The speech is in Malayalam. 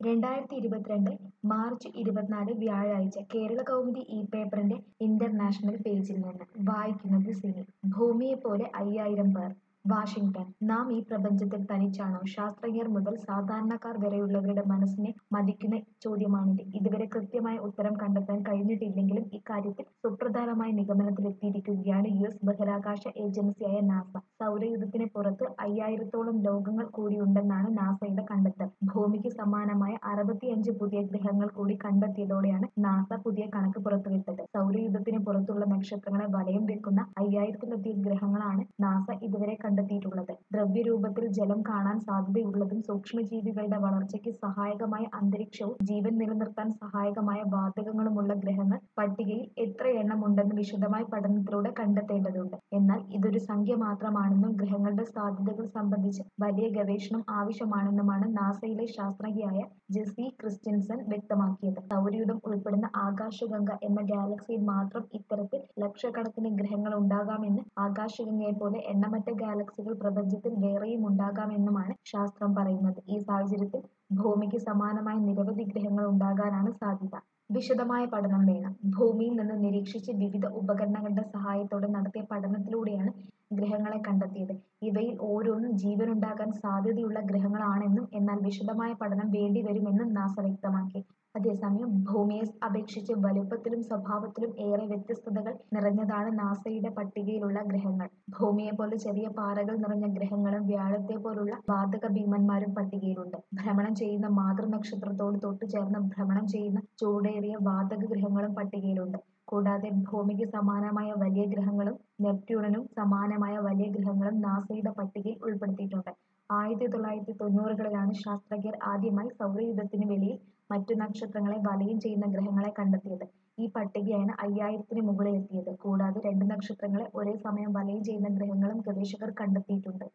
രണ്ടായിരത്തി ഇരുപത്തിരണ്ട് മാർച്ച് ഇരുപത്തിനാല് വ്യാഴാഴ്ച കേരള കൗമുദി ഈ പേപ്പറിന്റെ ഇന്റർനാഷണൽ പേജിൽ നിന്ന് വായിക്കുന്നത് സിനി ഭൂമിയെപ്പോലെ അയ്യായിരം പേർ വാഷിംഗ്ടൺ നാം ഈ പ്രപഞ്ചത്തിൽ തനിച്ചാണോ ശാസ്ത്രജ്ഞർ മുതൽ സാധാരണക്കാർ വരെയുള്ളവരുടെ മനസ്സിനെ മതിക്കുന്ന ചോദ്യമാണിത് ഇതുവരെ കൃത്യമായ ഉത്തരം കണ്ടെത്താൻ കഴിഞ്ഞിട്ടില്ലെങ്കിലും ഇക്കാര്യത്തിൽ സുപ്രധാനമായ നിഗമനത്തിലെത്തിയിരിക്കുകയാണ് യു എസ് ബഹിരാകാശ ഏജൻസിയായ നാസ സൗരയൂഥത്തിന് പുറത്ത് അയ്യായിരത്തോളം ലോകങ്ങൾ കൂടിയുണ്ടെന്നാണ് നാസയുടെ കണ്ടെത്തൽ ഭൂമിക്ക് സമാനമായ അറുപത്തിയഞ്ച് പുതിയ ഗ്രഹങ്ങൾ കൂടി കണ്ടെത്തിയതോടെയാണ് നാസ പുതിയ കണക്ക് പുറത്തുവിട്ടത് സൗരയൂഥത്തിന് പുറത്തുള്ള നക്ഷത്രങ്ങളെ വലയം വെക്കുന്ന അയ്യായിരത്തിലധികം ഗ്രഹങ്ങളാണ് നാസ ഇതുവരെ കണ്ടെത്തിയിട്ടുള്ളത് ദ്രവ്യരൂപത്തിൽ ജലം കാണാൻ സാധ്യതയുള്ളതും സൂക്ഷ്മജീവികളുടെ വളർച്ചയ്ക്ക് സഹായകമായ അന്തരീക്ഷവും ജീവൻ നിലനിർത്താൻ സഹായകമായ വാതകങ്ങളുമുള്ള ഗ്രഹങ്ങൾ പട്ടികയിൽ എത്ര എണ്ണം ഉണ്ടെന്ന് വിശദമായ പഠനത്തിലൂടെ കണ്ടെത്തേണ്ടതുണ്ട് എന്നാൽ ഇതൊരു സംഖ്യ മാത്രമാണെന്നും ഗ്രഹങ്ങളുടെ സാധ്യതകൾ സംബന്ധിച്ച് വലിയ ഗവേഷണം ആവശ്യമാണെന്നുമാണ് നാസയിലെ ശാസ്ത്രജ്ഞയായ ജെസി ക്രിസ്റ്റിൻസൺ വ്യക്തമാക്കിയത് സൗരയൂഥം ഉൾപ്പെടുന്ന ആകാശഗംഗ എന്ന ഗാലക്സിയിൽ മാത്രം ഇത്തരത്തിൽ ലക്ഷക്കണക്കിന് ഗ്രഹങ്ങൾ ഉണ്ടാകാമെന്ന് ആകാശഗംഗയെ പോലെ എണ്ണമറ്റ ഗാലക്സികൾ പ്രപഞ്ചത്തിൽ വേറെയും ഉണ്ടാകാമെന്നുമാണ് ശാസ്ത്രം പറയുന്നത് ഈ സാഹചര്യത്തിൽ ഭൂമിക്ക് സമാനമായ നിരവധി ഗ്രഹങ്ങൾ ഉണ്ടാകാനാണ് സാധ്യത വിശദമായ പഠനം വേണം ഭൂമിയിൽ നിന്ന് നിരീക്ഷിച്ച് വിവിധ ഉപകരണങ്ങളുടെ സഹായത്തോടെ നടത്തിയ പഠനത്തിലൂടെയാണ് ഗ്രഹങ്ങളെ കണ്ടെത്തിയത് ഇവയിൽ ഓരോന്നും ജീവനുണ്ടാകാൻ സാധ്യതയുള്ള ഗ്രഹങ്ങളാണെന്നും എന്നാൽ വിശദമായ പഠനം വേണ്ടിവരുമെന്നും നാസ വ്യക്തമാക്കി അതേസമയം ഭൂമിയെ അപേക്ഷിച്ച് വലുപ്പത്തിലും സ്വഭാവത്തിലും ഏറെ വ്യത്യസ്തതകൾ നിറഞ്ഞതാണ് നാസയുടെ പട്ടികയിലുള്ള ഗ്രഹങ്ങൾ ഭൂമിയെ പോലെ ചെറിയ പാറകൾ നിറഞ്ഞ ഗ്രഹങ്ങളും വ്യാഴത്തെ പോലുള്ള വാതക ഭീമന്മാരും പട്ടികയിലുണ്ട് ഭ്രമണം ചെയ്യുന്ന മാതൃനക്ഷത്രത്തോട് തൊട്ടുചേർന്ന് ഭ്രമണം ചെയ്യുന്ന ചൂടേറിയ വാതക ഗ്രഹങ്ങളും പട്ടികയിലുണ്ട് കൂടാതെ ഭൂമിക്ക് സമാനമായ വലിയ ഗ്രഹങ്ങളും നെപ്റ്റ്യൂണിനും സമാനമായ വലിയ ഗ്രഹങ്ങളും നാസയുടെ പട്ടികയിൽ ഉൾപ്പെടുത്തിയിട്ടുണ്ട് ആയിരത്തി തൊള്ളായിരത്തി തൊണ്ണൂറുകളിലാണ് ശാസ്ത്രജ്ഞർ ആദ്യമായി സൗരയൂഥത്തിന് വെളിയിൽ മറ്റു നക്ഷത്രങ്ങളെ വലയം ചെയ്യുന്ന ഗ്രഹങ്ങളെ കണ്ടെത്തിയത് ഈ പട്ടികയാണ് അയ്യായിരത്തിന് മുകളിലെത്തിയത് കൂടാതെ രണ്ട് നക്ഷത്രങ്ങളെ ഒരേ സമയം വലയം ചെയ്യുന്ന ഗ്രഹങ്ങളും ഗവേഷകർ കണ്ടെത്തിയിട്ടുണ്ട്